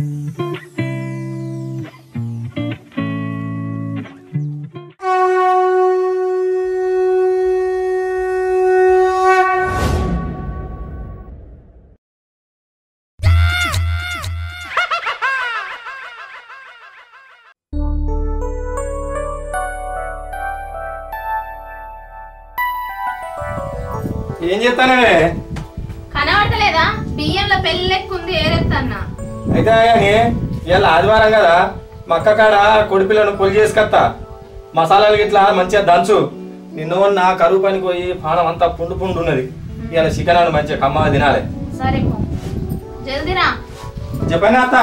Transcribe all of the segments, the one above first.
ఏం చేస్తానవే కనబడతలేదా బియ్యంలో పెళ్లి లెక్క ఉంది ఏరెత్తన్నా అయితే కానీ ఇవాళ ఆదివారం కదా మక్క కాడ కొడిపిల్లను పొలి చేసుకత్తా మసాలాలు గిట్లా మంచిగా దంచు నిన్న నా కరువు పనికి పోయి పానం అంతా పుండు పుండు ఉన్నది ఇవాళ చికెన్ అని మంచిగా కమ్మ తినాలి సరే పో జల్దిరా చెప్పాను అత్త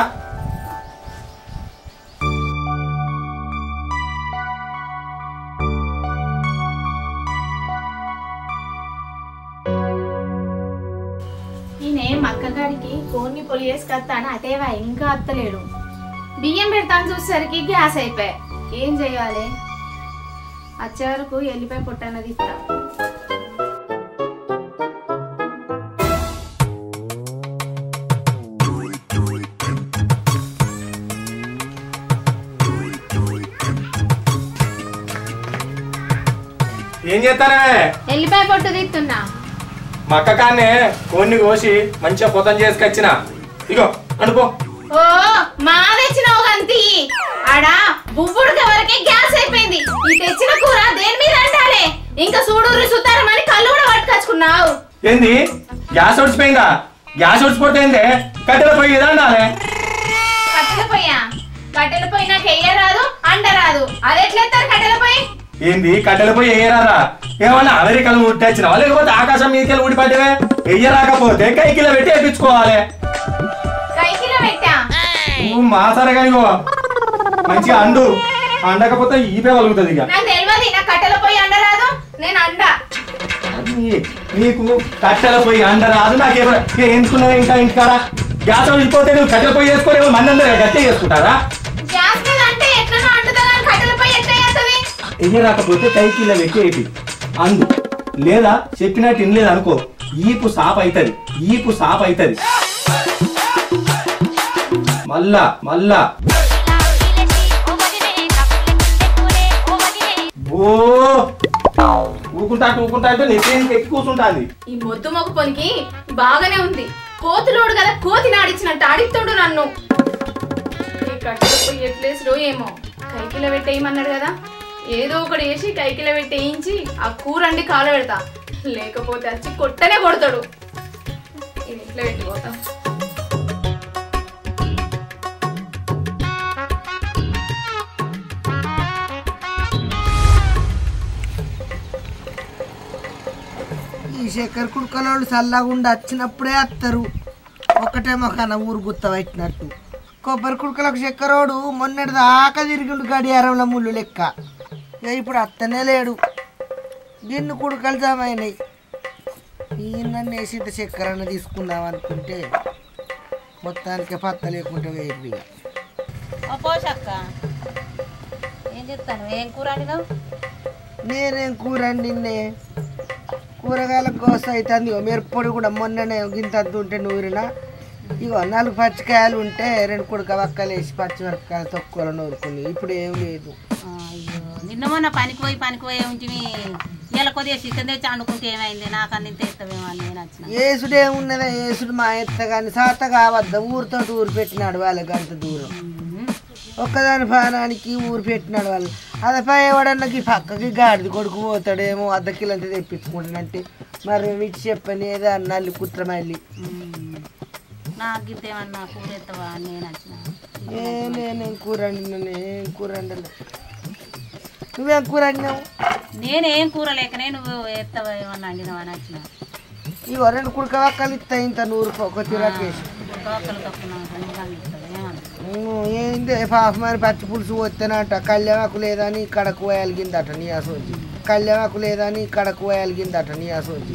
ఈయన మక్కగాడికి కోన్ని పొలి వేసుకొస్తాను అటేవా ఇంకా అత్తలేడు బియ్యం పెడతాను చూసేసరికి గ్యాస్ అయిపోయా ఏం చేయాలి వచ్చే వరకు వెళ్ళిపోయి పుట్టన్నది ఇస్తా ఏం చేస్తానవే వెళ్ళిపోయి పొట్టు తీస్తున్నా మక్క కాన్నే కోన్ని కోసి మంచిగా పొతం చేసుకొచ్చిన ఇగో అనుకో ఓ మా తెచ్చినావు గంతి ఆడా బువ్వుడికి వరకే గ్యాస్ అయిపోయింది ఈ తెచ్చిన కూర దేని మీద అంటాలే ఇంకా చూడు సుతారమని కళ్ళు కూడా పట్టుకొచ్చుకున్నావు ఏంది గ్యాస్ ఒడిచిపోయిందా గ్యాస్ ఒడిచిపోతే ఏంది కట్టెల పోయి ఇదండాలే కట్టెల పొయ్యా కట్టెల పొయ్యి నాకు ఎయ్యరాదు అండరాదు అది ఎట్లెత్తారు కట్టెల పొయ్యి ఏంది కట్టెల పోయి ఎయ్యరారా ఏమన్నా అమెరికాలో ఉట్టొచ్చినావా లేకపోతే ఆకాశం మీదకెళ్ళి ఊడిపడ్డవే ఎయ్యరాకపోతే కైకిలో పెట్టి వేయించుకోవాలి కైకిలో పెట్టా నువ్వు మాసరగా ఇగో మంచిగా అండు అండకపోతే ఈపే వలుగుతుంది ఇక నాకు తెలియదు నా కట్టెల పొయ్యి అండరాదు నేను అండ నీ- నీకు కట్టెల పోయి అండరాదు నాకేమో ఎందుకున్నావు ఇంకా ఇంటికాడ గ్యాస్ వెళ్ళిపోతే నువ్వు కట్టెల పోయి వేసుకోలేవు మంది అందరూ గట్టే చేసుకుంటారా గ్యాస్ మీద అంటే ఎట్లనో అంటుదా కానీ కట్టెల పొయ్యి ఎట్లా చేస్తుంది ఎయ్యరాకపోతే కైకిలో పెట్టి వేపి అందు లేదా చెప్పినట్టు వినలేదు అనుకో ఈపు సాప్ అవుతుంది ఈపు సాప్ అవుతుంది మళ్ళా మళ్ళా ఓ ఊకుంటా ఊకుంటా అంటే నెత్తి ఎక్కి కూర్చుంటాంది ఈ మొద్దు మొగ్గు పొనికి బాగానే ఉంది కోతులోడు కదా కోతి నాడిచ్చినట్టు ఆడిస్తుండు నన్ను ఈ కట్టెల పొయ్యి ఎట్లేసుడో ఏమో కైకిలో పెట్టేయమన్నాడు కదా ఏదో ఒకటి వేసి కైకిలో పెట్టేయించి ఆ కూర అండి కాల పెడతా లేకపోతే వచ్చి కొట్టనే కొడతాడు ఇది ఇట్లా పెట్టిపోతా ఈ చక్కెర కుడుకలోళ్ళు చల్లగుండా వచ్చినప్పుడే వస్తారు ఒకటే మొఖాన ఊరు గుత్త పెట్టినట్టు కొబ్బరి కుడుకలకు చక్కెరోడు మొన్నటి దాకా తిరిగిండు గడియారంలో ముళ్ళు లెక్క ఇక ఇప్పుడు అత్తనే లేడు గిన్నె కుడుకలు జమ అయినాయి ఈయన వేసింత చక్కెరను తీసుకుందాం అనుకుంటే మొత్తానికి పత్త లేకుండా వేరు ఇక ఓ పోషక్క ఏం చెప్తాను ఏం కూర వండినావు నేనేం కూర వండిన్నే కూరగాయల కోస అవుతుంది ఇగో మిరప్పొడి కూడా మొన్ననే గింత ఉంటే నూరిన ఇగో నాలుగు పచ్చికాయలు ఉంటే రెండు కుడక వక్కలు వేసి పచ్చిమిరపకాయలు తొక్కువలో నూరుకుంది ఇప్పుడు ఏం లేదు ఆ, అయ్యో నిన్న మొన్న పనికి పోయి పనికి పోయి ఉంచి ఇలా కొద్దిగా చికెన్ తెచ్చి వండుకుంటే ఏమైంది నాకు అన్ని తెస్తావేమో అని నేను వచ్చిన ఏసుడు ఏమున్నదా ఏసుడు మా ఎత్త కానీ సాత కావద్దా ఊరితో ఊరు పెట్టినాడు వాళ్ళకి అంత దూరం ఒక్కదాని పానానికి ఊరు పెట్టినాడు వాళ్ళు అదపై ఎవడన్నకి పక్కకి గాడిది కొడుకు పోతాడేమో అర్ధ కిలంత తెప్పించుకుంటానంటే మరి వీటి చెప్పని ఏదో అన్నాళ్ళు కుట్రమల్లి నాకు గిట్ట ఏమన్నా కూర ఎత్తవా అని నేను వచ్చిన ఏ నేనేం కూర వండినాను ఏం కూర వండలే నువ్వేం కూర వండినావు నేనేం కూర లేకనే నువ్వు ఎత్తవా ఏమన్నా వండినావా అని వచ్చిన ఇగో రెండు కుడక వక్కలు ఇస్తాయి ఇంత నూరు ఒక తిరగేసి దోకలు తప్పున్నావు ఏమన్నా ఏంది పాప మరి పచ్చి పులుసు వస్తేనంట కళ్యాణకు లేదని కడకు పోయాలిగిందట నీ అసోచి కళ్యాణకు లేదని కడకు పోయాలిగిందట నీ అసోచి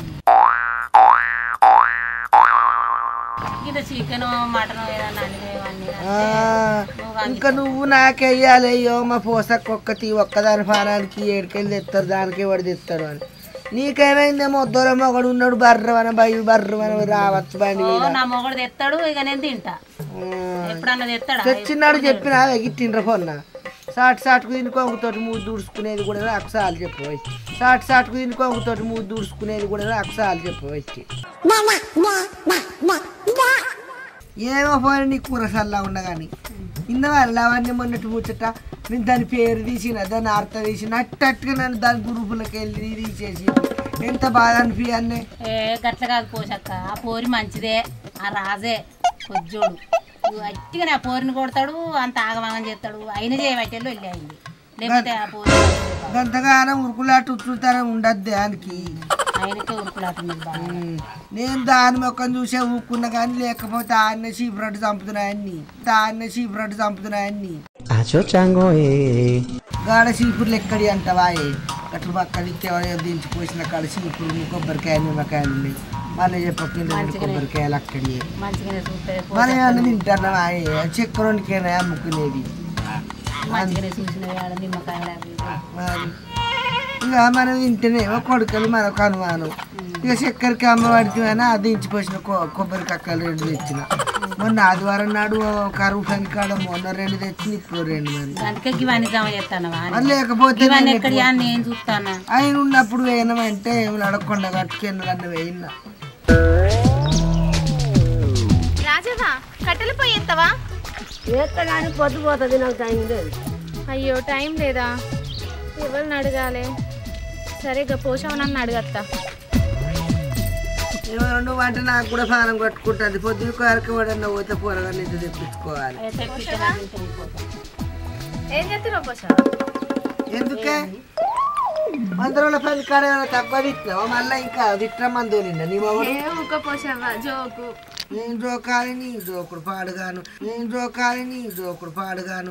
ఇది చికెన్ మటన్ ఏదన్నా వండినవన్నీ ఆ, ఇంకా నువ్వు నాకెయ్యాలి అయ్యో మా పోసక్క ఒక్కటి ఒక్కదాని పానానికి ఏడుకెళ్ళి తెస్తారు దానికి వాడు తెస్తాడు అని నీకేమైందేమో దూరం ఒకడు ఉన్నాడు బర్రవన బయ బర్రవన రావచ్చు బండి మీద నా మొగడు తెస్తాడు ఇక నేను తింటా ఎప్పుడన్నా తెస్తాడా తెచ్చినాడు చెప్పిన ఎగిట్టిండ్ర పొన్న సాటి సాటుకు దీని కొంగుతోటి మూడు దూడుచుకునేది కూడా అక్షరాలు చెప్పవచ్చు సాటి సాటుకు దీని కొంగుతోటి మూడు దూడుచుకునేది కూడా అక్షరాలు చెప్పవచ్చు ఏమో పోయి నీ కూర సల్లా ఉన్నా కానీ ఇన్న వాళ్ళు అవన్నీ మొన్నటి ముచ్చట నేను దాని పేరు తీసిన దాని అర్థం తీసిన అట్టట్టుగా నన్ను దాని గ్రూపులకు వెళ్ళి తీసేసి ఎంత బాధ అనిపించన్నే ఏ గట్ల కాదు పోషక్క ఆ పోరి మంచిదే ఆ రాజే కొజ్జోడు అట్టిగానే ఆ పోరిని కొడతాడు అంత ఆగమాగం చేస్తాడు అయిన చేయబట్టేళ్ళు వెళ్ళి అయింది లేకపోతే ఆ పోరి గంతగానం ఉరుకులాట ఉచ్చుతనం ఉండద్దు దానికి ఆయనకే ఉరుకులాటుంది బాగా ఉమ్, నేను దాని మొక్కం చూసే ఊక్కున్నా కానీ లేకపోతే ఆయన చీపురట్టు చంపుతున్నాయన్ని దాన్ని చీపురట్టు చంపుతున్నాయన్ని గాడ చీపుర్లు ఎక్కడి అంటవా అట్లు పక్కన ఇచ్చేవాళ్ళు దించుకోసిన కాడ చీపురు కొబ్బరికాయలు నిమ్మకాయలు ఉన్నాయి మళ్ళీ చెప్పకుండా కొబ్బరికాయలు అక్కడి మంచిగానే చూస్తే మనం ఏమన్నా తింటున్నావా చక్కెరనికైనా అమ్ముకునేవి మంచిగానే చూసినవి ఆడ నిమ్మకాయలు అవి ఇవి. మరి ఇక మనం తింటేనేమో కొడుకలు మనకు అనుమానం ఇక చక్కెరకి అమ్మవాడికి అయినా అది ఇంచిపోసిన కొ- కొబ్బరి కక్కలు రెండు తెచ్చిన మొన్న ఆదివారం నాడు కరువు పని కాడ మొన్న రెండు తెచ్చిన ఇప్పుడు రెండు మరి అందుకే ఇవన్నీ జమ చేస్తానవా మరి లేకపోతే ఇవన్నీ నేను ఎక్కడ ఎప్పుడు- నేను చూస్తానా ఆయన ఉన్నప్పుడు వేయనమంటే ఏమి నడకుండా కట్టుకెళ్ళాలన్న వేయినా రాజవ్వ కట్టెలు పోయి ఎత్తవా కానీ పొద్దుపోతుంది నాకు టైం లేదు అయ్యో టైం లేదా ఎవరిని అడగాలి సరే ఇక పోషావు నన్ను అడగత్తా రెండు వంట నాకు కూడా పానం కట్టుకుంటుంది పొద్దున కొరకు వాడన్న పోతే పొరగా నిద్ర తెప్పించుకోవాలి ఏం చేస్తున్నావు పోషా ఎందుకే వంద రోజుల పది కాడ ఏమైనా తక్కువ తిట్టినావా మళ్ళీ ఇంకా తిట్టమని తోలిందా నీ మొగడు ఏ ఊక పోషావా జోకు నేను జోకాలి నీ జోకుడు పాడుగాను నేను జోకాలి నీ జోకుడు పాడుగాను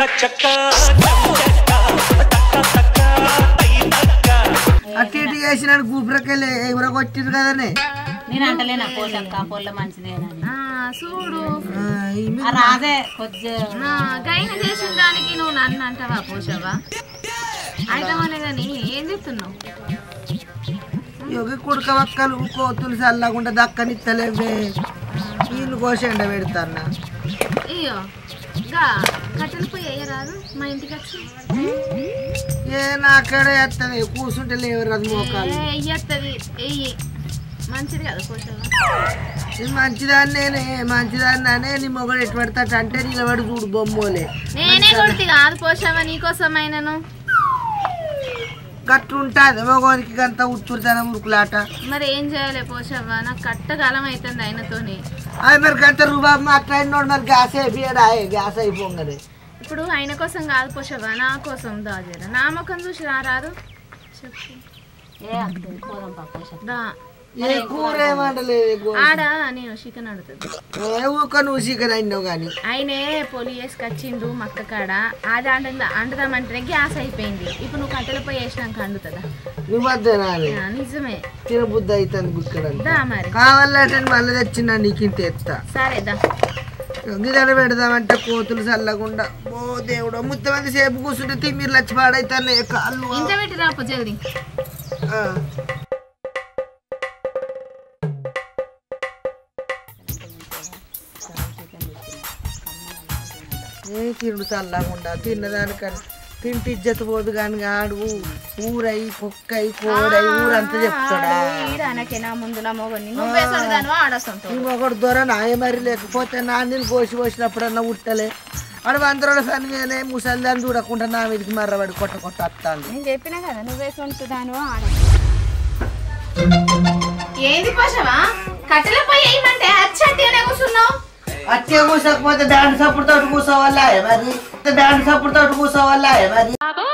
అట్టి ఇటు చేసిన గూపురకెళ్ళి ఎగురకొచ్చింది కదనే నేను అంటలేనా పోషక్క పొల్ల మంచిదేనని ఆ, చూడు ఆ, ఈమె ఆ రాజే కొద్ది ఆ, గైన చేసిన దానికి నువ్వు నన్ను అంటావా పోషావా అయితే కానీ ఏం చెప్తున్నావు యోగి కుడక వక్కలు కోతులు చల్లకుండా దక్కనిత్తలేవే వీళ్ళు కోసి ఎండ పెడతాన్నా అయ్యో గా కట్టెలు పోయి వేయరాదు మా ఇంటికి వచ్చి ఏ నాకడే ఎత్తవే కూర్చుంటే లేవు రది మోకాలు ఏ, ఎయ్యత్తది ఎయ్యి మంచిది కదా పోషావా ఇది మంచిదాన్నేనే మంచిదాన్నే నీ మొగడు ఎటు పెడతాట అంటే నిలబడి చూడు బొమ్మోలే నేనే కొడుతీ కాదు పోషావా నీకోసమైనను గట్టు ఉంటుంది మగవానికి గంత ఉత్తురుతనం ఉరుకులాట మరి ఏం చేయాలి పోషావా నాకు కట్టకాలం అవుతుంది ఆయనతోని అది మరి గంత రూబాబు మాట్లాడినోడు మరి గ్యాస్ అయిపోయాడు ఆయే గ్యాస్ అయిపోగానే ఇప్పుడు ఆయన కోసం కాదు పోషావా నా కోసం దాజేరా నా ముఖం చూసి రారాదు చెప్పు ఏ అక్క పోదాం పా పోషక్క దా ఏ కూర ఏమంటలేదు ఆడ నేను చికెన్ అడుగుతుంది ఏ ఊక నువ్వు చికెన్ అయినావు కానీ ఆయనే పొలి వేసుకొచ్చిండు మక్క కాడ అది అండ అండుదామంటేనే గ్యాస్ అయిపోయింది ఇప్పుడు నువ్వు కట్టెల పోయి వేసినాక అండుతుందా నువ్వు వద్దేనా అని ఆ, నిజమే తినబుద్ధి అవుతుంది బుక్కడంతా దా మరి కావాలంటే మళ్ళీ తెచ్చిన నీకు ఇంత ఎత్తా సరే దా గిదడ పెడదామంటే కోతులు చల్లకుండా ఓ దేవుడు ముత్తమంది సేపు కూర్చుంటే తిమ్మిర్లు వచ్చి పాడైతున్నాయి కాళ్ళు ఇంత పెట్టి రాపు జల్దీ ఆ. ఏ తిరుడు చల్లకుండా తిన్నదానికని తింటే ఇజ్జత పోదు కానీ ఆడు ఊరై కుక్కై కోడై ఊరంతా చెప్తాడా ఈడనకే నా ముందు నా మొగని నువ్వే సొంతాను ఆడసంతో ఈ ఒకటి దొర నాయ మరి లేకపోతే నాన్నని కోసి పోసినప్పుడన్నా ఉట్టలే వాడు వంద రోజుల పని మీదనే ముసలిదాన్ని చూడకుండా నా మీదకి మర్రబడి కొట్ట కొట్ట వస్తాను నేను చెప్పినా కదా నువ్వే సొంతదాను ఆడ ఏంది పోషవా కట్టెల పోయి వేయమంటే అచ్చంటిగానే కూర్చున్నావు అట్టే కూసకపోతే బ్యాండ్ సప్పుడు తోటి కూసోవాలా మరి బ్యాండ్ సప్పుడు తోటి కూసోవాలా మరి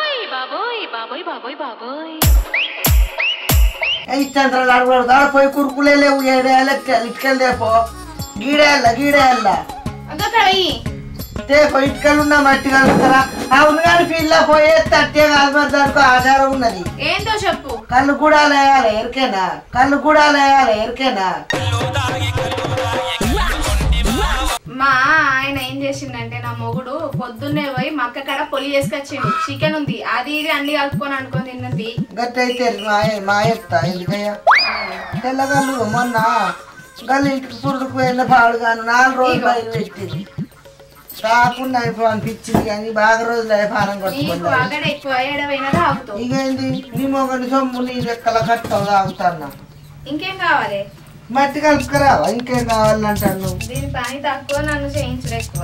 ఇచ్చంతరాలు అడగడు దాడ పోయి కురుకులే లేవు ఏడేళ్ళ ఇటుకెళ్ళి దేపో గీడేళ్ళ గీడేళ్ళ అదొక వెయ్యి తేపో ఇటుకలు ఉన్నా మట్టి కలుగుతారా అవును కానీ పిల్ల పోయే తట్టే కాదు మరి దానికి ఆధారం ఉన్నది ఏందో చెప్పు కళ్ళు కూడా లేయాలి ఎరికేనా కళ్ళు కూడా లేయాలి ఎరికేనా మా ఆయన ఏం చేసిండంటే నా మొగుడు పొద్దున్నే పోయి మక్క కాడ పొలి చేసుకొచ్చిండు చికెన్ ఉంది అది ఇది అన్ని కలుపుకొని అనుకొని తిన్నది గట్టయితే మాయ మాయత్త ఎందుకయ్యా తెల్లగల్లు మొన్న గల్లి ఇంటికి పురుడుకు పోయిన పాడు కాను నాలుగు రోజులు బయలు పెట్టింది కాకుండా అయిపో అనిపించింది కానీ బాగా రోజులు అయ్యే పానం నీకు కొట్టుకుంది అగడ ఎక్కువ ఏడవైనా తాగుతావు ఇక ఏంది నీ మొగని సొమ్ము నీ లెక్కల కట్టవు తాగుతాన్నా ఇంకేం కావాలి మట్టి కలుపుకరావా ఇంకేం కావాలంటాను నువ్వు దీని పని తక్కువ నన్ను చేయించుడు ఎక్కువ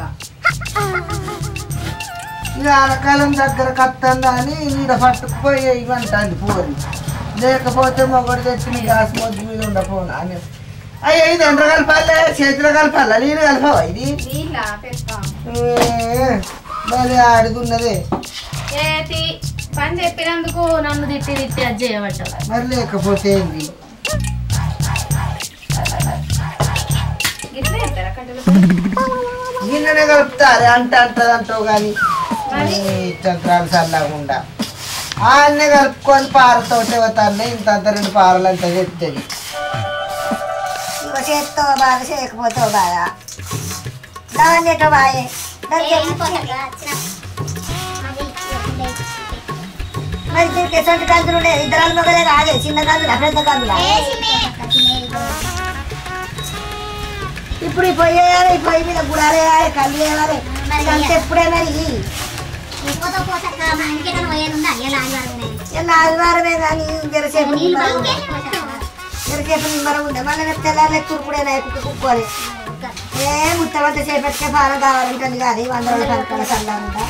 ఇక ఆనకాలం దగ్గర కత్తందా అని నీడ పట్టుకుపోయి ఇవ్వంటాను పోరి లేకపోతే మొగడు తెచ్చి నీ గ్యాస్ మొద్దు మీద ఉండపోనా అని అయ్యో ఇది ఎండ్ర కలపాలే చేతిలో కలపాలా నీళ్ళు కలపవా ఇది నీళ్ళ పెడతా ఏ, మరి అడుగున్నదే ఏతి పని చెప్పినందుకు నన్ను తిట్టి తిట్టి అది చేయబట్టావు మరి లేకపోతే ఏంది గిట్ల చెప్తారా కట్టెలు గిన్నెనే కలుపుతారే అంట అంటది అంటావు కానీ చంత్రాలు చల్లకుండా ఆన్నే కలుపుకొని పారతోటే పోతానే ఇంత అంత రెండు పారలు అంత చెప్తుంది చేత్తో బాగా చేయకపోతే బాగా దాని ఎటో బాయే మరి దీనికి ఎటువంటి కందులు ఉండేది ఇద్దరాలు మొగలే కాదే చిన్న కందులు పెద్ద కందులు ఇప్పుడు ఈ పొయ్యి వేయాలి ఈ పొయ్యి మీద గుడాలు వేయాలి కళ్ళు వేయాలి అంతే ఎప్పుడే మరి ఇలా ఆదివారమే కానీ జరసేపు జరసేపు నిమ్మరం ఉంది మళ్ళీ రేపు తెల్లారి తురుకుడేనా కుక్క కుక్కోవాలి ఏ ముత్తమంత చేపట్టే పాలన కావాలంటుంది కాదు వంద రోజులు కనుక్కొని చల్లారంట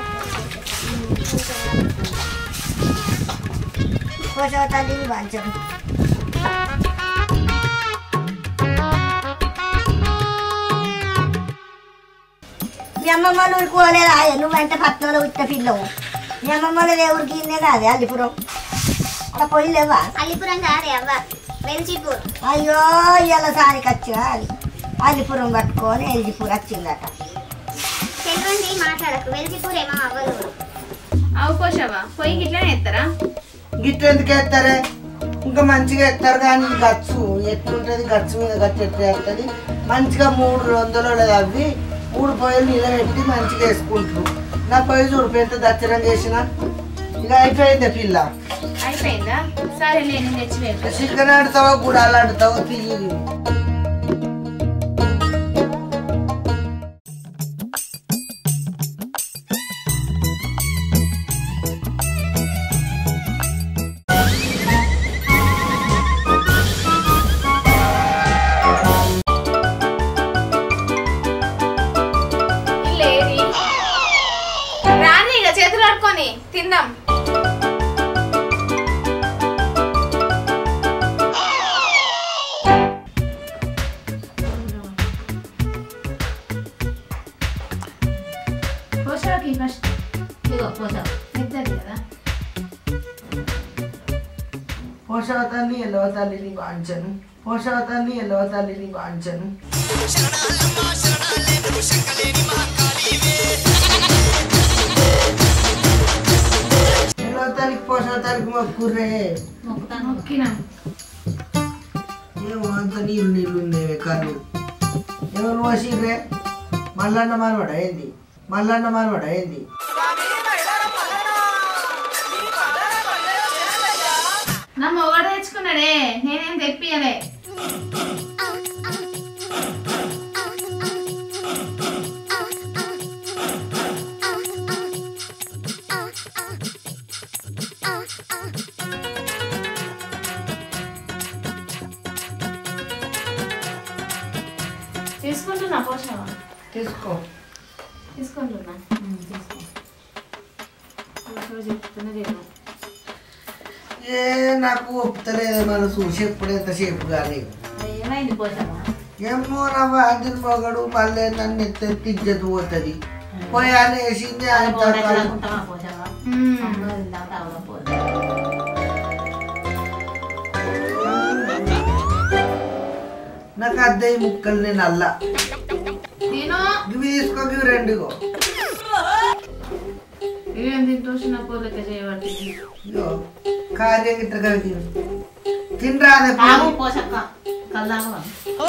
పోషవ తల్లి వాంచడు మీ అమ్మమ్మ ఊరికి పోలేదా నువ్వు అంటే పట్నంలో ఉత్త పిల్లవు మీ అమ్మమ్మ వాళ్ళది ఏ ఊరికి ఇన్నే కాదే అల్లిపురం అక్కడ పోయి లేవా అల్లిపురం కాదే అవ్వ వెల్చిపూర్ అయ్యో ఇవాళ సారికి వచ్చిగా అది అల్లిపురం పట్టుకొని ఎల్జిపూర్ వచ్చిందట తెలివండి మాట్లాడకు వెల్చిపూర్ ఏమో అవ్వదు అవు పోషవా పొయ్యి గిట్లనే ఎత్తారా గిట్ట ఎందుకు ఎత్తారే ఇంకా మంచిగా ఎత్తారు కానీ ఇది గచ్చు ఎట్లుంటుంది గచ్చు మీద గచ్చు ఎట్లా ఎత్తది మంచిగా మూడు వందలు అవి మూడు పొయ్యిలు నిలబెట్టి మంచిగా వేసుకుంటారు నా పొయ్యి చూడు ఎంత దచ్చరం చేసిన ఇక అయిపోయింది పిల్ల అయిపోయిందా సరే నేను తెచ్చి పెడతా చికెన్ ఆడుతావో గుడాలు ఆడుతావో తీయి ఇల్లేది రాని ఇక చేతులు ఆడుకొని తిందాం పోషాకి ఫస్ట్ ఇదిగో పోసావు పెద్దది కదా పోషవతాన్ని ఎల్లవ తల్లిని వాంచను పోషవతాన్ని ఎల్లవ తల్లిని వాంచను ఎల్లవ తల్లికి పోషవతానికి మొక్కుర్రే మొక్కుతాను మొక్కినాం ఏమో అంత నీళ్ళు నీళ్ళు ఉండేవి కళ్ళు ఎవరు పోసిర్రే మల్లన్న మనవడ ఏంది మల్లన్న మనవడ ఏంది నా మొగడు తెచ్చుకున్నాడే నేనేం తెప్పియలే తీసుకుంటున్నా పోషావా తీసుకో తీసుకుంటున్నా పోషావా చెప్తున్నా చెప్పు ఏ నాకు ఒప్పుతలేదు మనసు చెప్పుడు ఎంతసేపు కానీ ఏమైంది పోసావా ఏమో నా వాటిని మొగడు మళ్ళీ నన్ను ఎత్తి ఇజ్జత్ పోతుంది పోయాను వేసింది ఆయన తర్వాత ఉంటావా పోసావా ఇందాక తాగుదాం పోదు నాకు అద్దయి ముక్కలు నేను అల్లా నేను ఇవి తీసుకో ఇవి రెండు ఇగో. ఏం తింటూ పోలక చేయబట్టి ఇగో కార్యం గిట్ట కలిగి తినరాదే తాగు పోసక్క కల్లాగా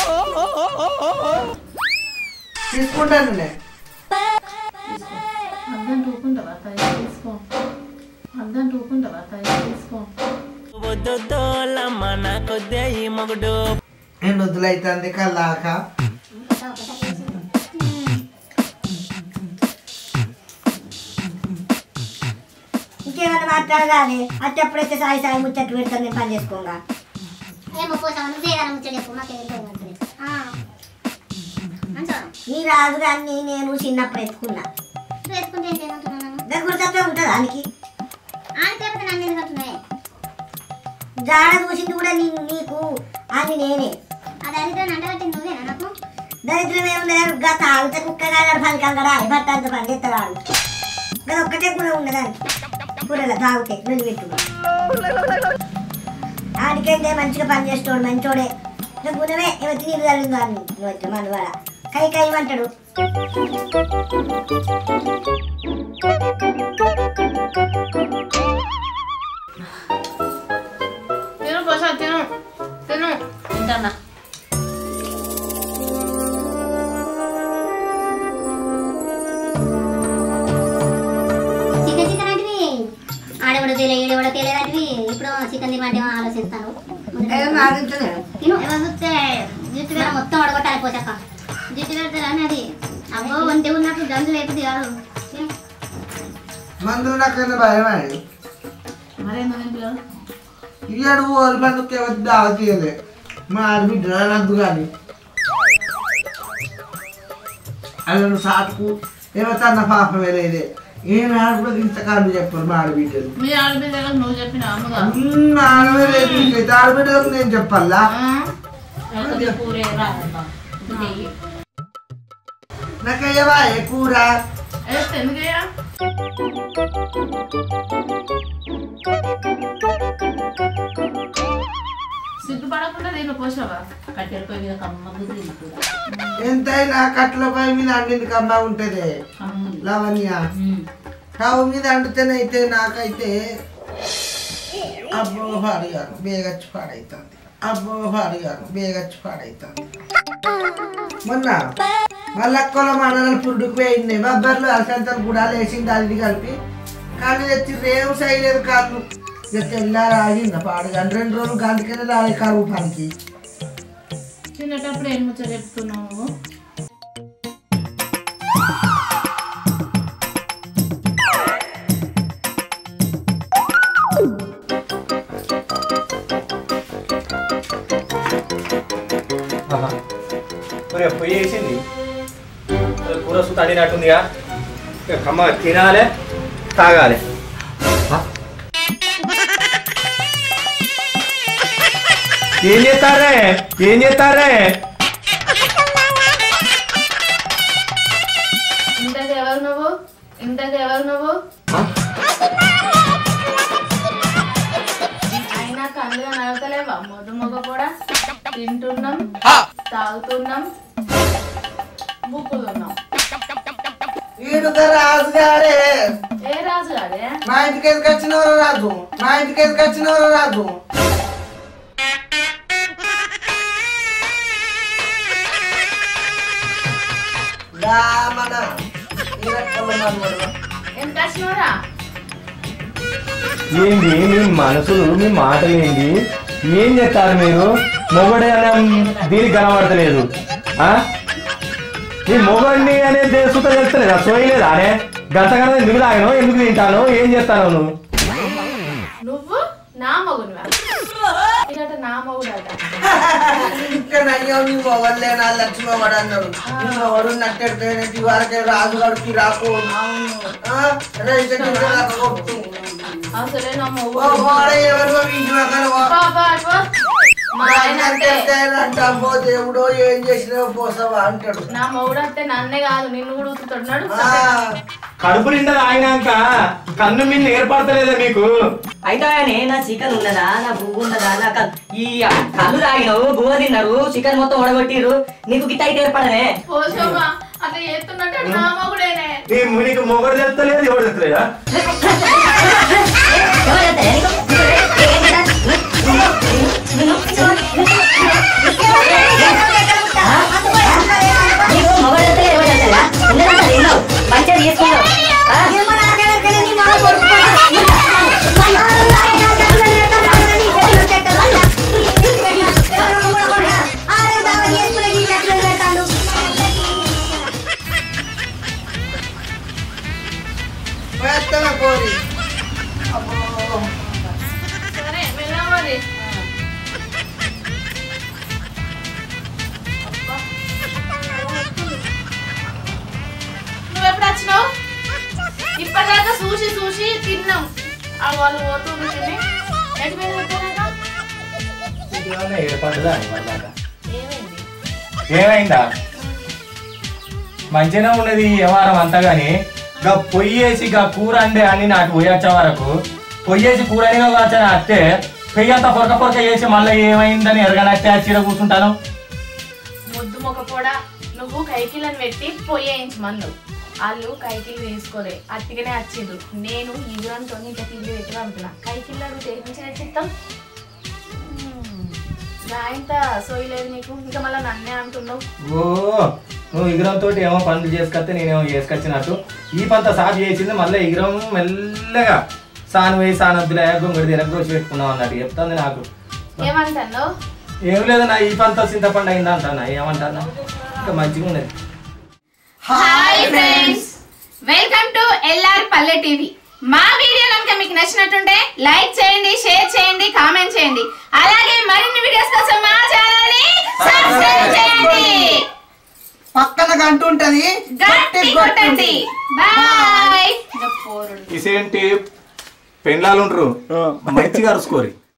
తీసుకుంటాను నేను అర్థం టూకుంటావా తయారు తీసుకో అర్థం టూకుంటావా తయారు తీసుకో ఎన్ని వద్దులైతుంది కల్లాక ఇంకేమైనా మాట్లాడగానే అంటే ఎప్పుడైతే సాయి సాయి ముచ్చట్లు పెడతాను నేను పని చేసుకోగా ఏమో పోసాము నువ్వు చేయగా ముచ్చట చెప్పు మాకు ఏం తెలియదు మంచిగా నీ రాజు గారిని నేను చిన్నప్పుడు ఎత్తుకున్నా వేసుకుంటే ఏం చేయమంటున్నాను దగ్గర తప్పే ఉంటుంది దానికి ఆడితే నన్ను ఎందుకు అంటున్నాయి జాడ చూసింది కూడా నీ నీకు అని నేనే ఆ దరిద్రాన్ని అంటగట్టింది నువ్వేనా నాకు దరిద్రం ఏముంది గా తాగితే కుక్కగా పనికంగడా భర్త పని చేస్తాడు అది ఒక్కటే కూడా ఉండదానికి కూరల తాగితే వెళ్ళి పెట్టు ఆడికైతే మంచిగా పని చేస్తాడు మంచోడే నువ్వు గుణమే ఎవరి నీళ్ళు తల్లిందో అని నువ్వు మన వాడ కై కై అంటాడు తిను పోసా తిను తిను తింటన్నా చికెన్ చికెన్ అంటే ఆడెవడో తెలియ ఈడెవడో తెలియదంటే ఇప్పుడు చికెన్ తినమంటే ఆలోచిస్తాను తిను ఎవరు చూస్తే జుట్టు వేరే మొత్తం అడగొట్టాలి పోసాక జుట్టు పెడతారా అని అది అబ్బో ఒంటి ఉన్నప్పుడు గంజు లేకపోతే కాదు తిను మందులు నాకన్నా భయం అని మరేందో ఇంట్లో ఇయ్యాడు ఓరి బంధుకి ఎవరు దావ తీయలే మా ఆడబిడ్డ నద్దు కానీ అలా సాటుకు ఏమన్నా పాపమే లేదే ఏం ఆడపిల్లకి ఇంతకాలం చెప్పారు మా ఆడబిడ్డలు మీ ఆడపిల్లలకు నువ్వు చెప్పిన అమ్మగా ఉమ్, ఆడమే లేదు నీకైతే ఆడబిడ్డలకు నేను చెప్పాలా లేకపోతే కూరే రాదబ్బా ఇప్పుడు చెయ్యి నాకయ్యవా ఏ కూర వేస్తే ఎందుకయ్యా సిగ్గుపడకుండా దీన్ని పోసావా కట్టెల పొయ్యి మీద కమ్మ బుద్ధి కూడా ఎంతైనా కట్ల పై మీద అండింది కమ్మ ఉంటది కమ్మ లవణ్య స్టవ్ మీద అండితేనైతే నాకైతే అబ్బో పాడిగాను బేగచ్చి పాడైతుంది అబ్బో పాడిగాను బేగచ్చి పాడైతుంది మొన్న మల్లక్కల మనలు పురుడుకు పోయింది బబ్బర్లు అలసంతలు కూడా లేచింది అది కలిపి కానీ తెచ్చి రేవు సైలేదు కాళ్ళు ఇక తెల్లారి ఆగింది పాడుగా రెండు రోజులు గంటకనే రాలే కరువు పనికి చిన్నటప్పుడు ఏం ముచ్చట చెప్తున్నావు ఆహా. ఒరే పొయ్యి వేసింది ఒరే కూర సుత అడినట్టుందిగా ఇక కమ్మ తినాలి తాగాలి ఆ? ఏం చేస్తారే ఏం చేస్తారే ఇంతకు ఎవరు నువ్వు ఇంతకు ఎవరు నువ్వు ఆ? అయినా కందులో నడతలేవా మొద్దు మొగ కూడా తింటున్నాం తాగుతున్నాం బుక్కుతున్నాం ఈడుక రాజుగారే ఏ రాజు గారే మా ఇంటికి ఎందుకు వచ్చినవరు రాజు మా ఇంటికి ఎందుకు వచ్చినవరు రాజు దా మన ఈ రకంలో మనవడు. ఎంత వచ్చినవరా ఏంది మీ మనసులు మీ మాటలు ఏంది ఏం చేస్తారు మీరు మొగడే అనే దీనికి కనబడతలేదు ఆ? ఈ మొగడిని అనేది తెలుసుతో తెలుస్తలేదా సోయలేదా అనే గంటగానే ఎందుకు తాగాను ఎందుకు తింటాను ఏం చేస్తాను నువ్వు నువ్వు నా మగునివా ఇదట నా మగుడట ఇక్కడ అయ్యో నీ మొగలేనా లక్ష్మి మొగడు అన్నాడు నీ మొగడు నట్టెడితే వారికి రాజు గడికి రాకు రైతు కొట్టు అసలే నా ఓ మగుడు వాడ ఎవరికో ఇంటి పక్కన వా- పాపా, అబ్బా. మా ఆయన అంతే అంటామో దేవుడో ఏం చేసినావో పోసావా అంటాడు నా మగుడు అంటే నన్నే కాదు నిన్ను కూడా ఉతుకుతున్నాడు ఆ, కడుపు నిండా తాగినాక కన్ను మీద ఏర్పడతలేదా మీకు అయితే ఆయన నా చికెన్ ఉన్నదా నా బువ్వు ఉన్నదా నా క- ఈ కళ్ళు తాగినావు బువ్వ తిన్నారు చికెన్ మొత్తం ఉడగొట్టిరు నీకు గిట్ట అయితే ఏర్పడనే పోసమ్మా అట్లా చేస్తున్నట్టే నా మగుడేనే నీ నీకు మొగడు తెలుస్తలేదు ఎవడు తెలుస్తలేదా ఎవరు చెప్తారే నీకు? ఏం కదా? నీకు మొగలు చెప్తలే ఎవరు చెప్తారా ఉన్నదంతా తిన్నావు మంచిగా తీసుకున్నావు ఆ? ఆ చూసి తిన్నాం ఆ వాళ్ళు పోతుంది తిని ఎటు మీద పెట్టారట ఏమన్నా ఏర్పడ్డదా అని వాళ్ళ దాకా? ఏమైంది ఏమైందా మంచిగా ఉన్నది ఈ వ్యవహారం అంతా గాని గా పొయ్యేసి గా కూర అండే అని నాకు పోయొచ్చే వరకు పొయ్యేసి కూర అని వచ్చా అత్తే పెయ్యి అంతా పొరక పొరక చేసి మళ్ళీ ఏమైందని ఎరగనట్టే ఆ చీర కూర్చుంటాను ముద్దు మొక్క కూడా నువ్వు కైకిలను పెట్టి పొయ్యేయించు మందు వాళ్ళు కైకిలు తీసుకోలే అట్టిగానే వచ్చిండ్రు నేను ఇగురంతో ఇంత తిండి పెట్టి పంపిన కైకిళ్ళు అడిగితే నుంచి తెచ్చిస్తాం రాయంత సోయలేదు నీకు ఇంకా మళ్ళీ నన్నే అంటున్నావు ఓ నువ్వు ఇగురంతో ఏమో పనులు చేసుకొస్తే నేనేమో చేసుకొచ్చినట్టు ఈ పంత సాఫ్ చేసింది మళ్ళీ ఇగురం మెల్లగా సాను వేయి సానొద్దులే గొంగుడి తినక దోషి పెట్టుకున్నావు అన్నట్టు చెప్తుంది నాకు ఏమంటాను ఏం లేదన్నా ఈ పంత చింతపండు అయిందా అంటానా ఏమంటానా ఇంకా మంచిగా ఉన్నది hi friends welcome to L R Palle TV మా వీడియోలు కనుక మీకు నచ్చినట్టుంటే లైక్ చేయండి షేర్ చేయండి కామెంట్ చేయండి అలాగే మరిన్ని వీడియోస్ కోసం మా ఛానల్ ని సబ్స్క్రైబ్ చేయండి పక్కన గంట ఉంటది గట్టి కొట్టండి బాయ్ ఇసేంటి పెండ్లాలు ఉంటారు మంచిగా అరుసుకోరి